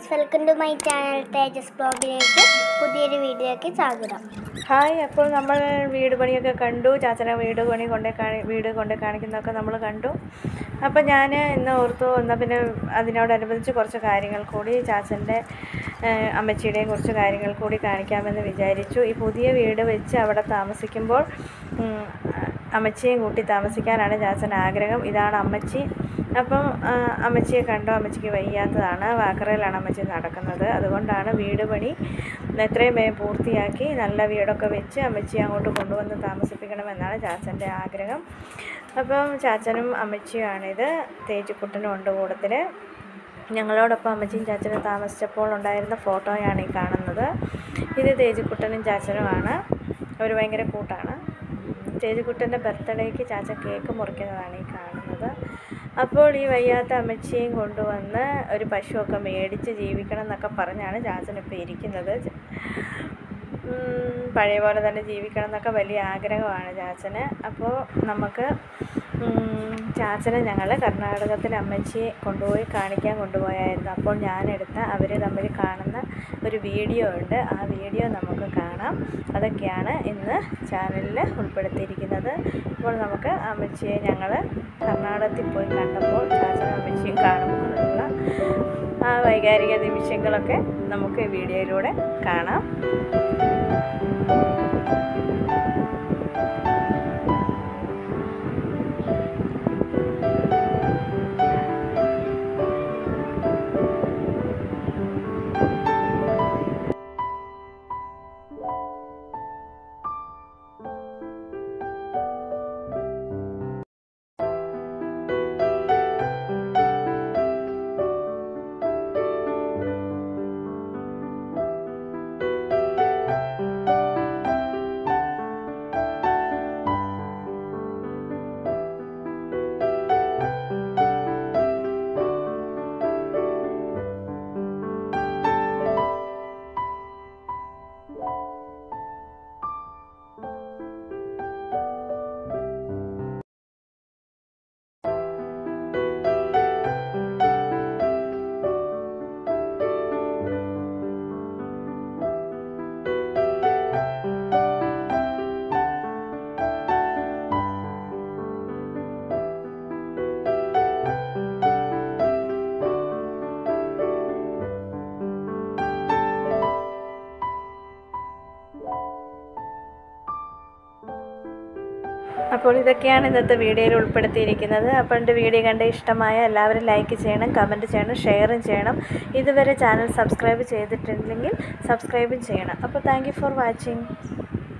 friends welcome to my channel Tejas ബ്ലോഗിലേക്ക് പുതിയൊരു വീഡിയോയ്ക്ക് സ്വാഗതം ഹായ് അപ്പോൾ നമ്മൾ വീട് പണിയൊക്കെ കണ്ടു ചാച്ചനെ വീട് പണി കൊണ്ടേ കാണി വീട് കൊണ്ടേ കാണിക്കുന്നതൊക്കെ നമ്മൾ കണ്ടു അപ്പോൾ ഞാൻ ഇന്ന് ഓർത്തു എന്നാൽ പിന്നെ അതിനോടനുബന്ധിച്ച് കുറച്ച് കാര്യങ്ങൾ കൂടി ചാച്ചൻ്റെ ഏഹ്, അമ്മച്ചിയുടെയും കുറച്ച് കാര്യങ്ങൾ കൂടി കാണിക്കാമെന്ന് വിചാരിച്ചു ഈ പുതിയ വീട് വെച്ച് അവിടെ താമസിക്കുമ്പോൾ ഉം, അമ്മച്ചിയും കൂട്ടി താമസിക്കാനാണ് ചാച്ചൻ ആഗ്രഹം ഇതാണ് അമ്മച്ചി അപ്പം ആ, അമ്മച്ചിയെ കണ്ടോ അമ്മച്ചിക്ക് വയ്യാത്തതാണ് വാക്കറയിലാണ് അമ്മച്ചി നടക്കുന്നത് അതുകൊണ്ടാണ് വീട് പണി എത്രയും വേഗം പൂർത്തിയാക്കി നല്ല വീടൊക്കെ വെച്ച് അമ്മച്ചി അങ്ങോട്ട് കൊണ്ടുവന്ന് താമസിപ്പിക്കണമെന്നാണ് ചാച്ചൻ്റെ ആഗ്രഹം അപ്പം ചാച്ചനും അമ്മച്ചിയുമാണിത് തേജുക്കുട്ടനും ഉണ്ട് കൂട്ടത്തിൽ ഞങ്ങളോടൊപ്പം അമ്മച്ചിയും ചാച്ചനും താമസിച്ചപ്പോൾ ഉണ്ടായിരുന്ന ഫോട്ടോയാണ് ഈ കാണുന്നത് ഇത് തേജുക്കുട്ടനും ചാച്ചനുമാണ് അവർ ഭയങ്കര കൂട്ടാണ് തേജുക്കുട്ടൻ്റെ ബർത്ത്ഡേക്ക് ചാച്ചൻ കേക്ക് മുറിക്കുന്നതാണ് ഈ കാണുന്നത് അപ്പോൾ ഈ വയ്യാത്ത അമ്മച്ചിയെയും കൊണ്ടുവന്ന് ഒരു പശുവൊക്കെ മേടിച്ച് ജീവിക്കണം എന്നൊക്കെ പറഞ്ഞാണ് ചാച്ചൻ ഇപ്പോൾ ഇരിക്കുന്നത് ഉം, പഴയ പോലെ തന്നെ ജീവിക്കണം എന്നൊക്കെ വലിയ ആഗ്രഹമാണ് ചാച്ചന് അപ്പോൾ നമുക്ക് ഉം, ചാച്ചനെ ഞങ്ങൾ കർണാടകത്തിൽ അമ്മച്ചിയെ കൊണ്ടുപോയി കാണിക്കാൻ കൊണ്ടുപോയായിരുന്നു അപ്പോൾ ഞാനെടുത്ത അവർ തമ്മിൽ കാണുന്ന ഒരു വീഡിയോ ഉണ്ട് ആ വീഡിയോ നമുക്ക് കാണാം അതൊക്കെയാണ് ഇന്ന് ചാനലിൽ ഉൾപ്പെടുത്തിയിരിക്കുന്നത് അപ്പോൾ നമുക്ക് അമ്മച്ചിയെ ഞങ്ങൾ കർണാടകത്തിൽ പോയി കണ്ടപ്പോൾ ചാച്ചനും അമ്മച്ചിയും കാണുമ്പോഴുള്ള ആ വൈകാരിക നിമിഷങ്ങളൊക്കെ നമുക്ക് ഈ വീഡിയോയിലൂടെ കാണാം അപ്പോൾ ഇതൊക്കെയാണ് ഇന്നത്തെ വീഡിയോയിൽ ഉൾപ്പെടുത്തിയിരിക്കുന്നത് അപ്പോൾ എൻ്റെ വീഡിയോ കണ്ട് ഇഷ്ടമായ എല്ലാവരും ലൈക്ക് ചെയ്യണം കമൻറ്റ് ചെയ്യണം ഷെയറും ചെയ്യണം ഇതുവരെ ചാനൽ സബ്സ്ക്രൈബ് ചെയ്തിട്ടുണ്ടെങ്കിൽ സബ്സ്ക്രൈബും ചെയ്യണം അപ്പോൾ താങ്ക് യു ഫോർ വാച്ചിങ്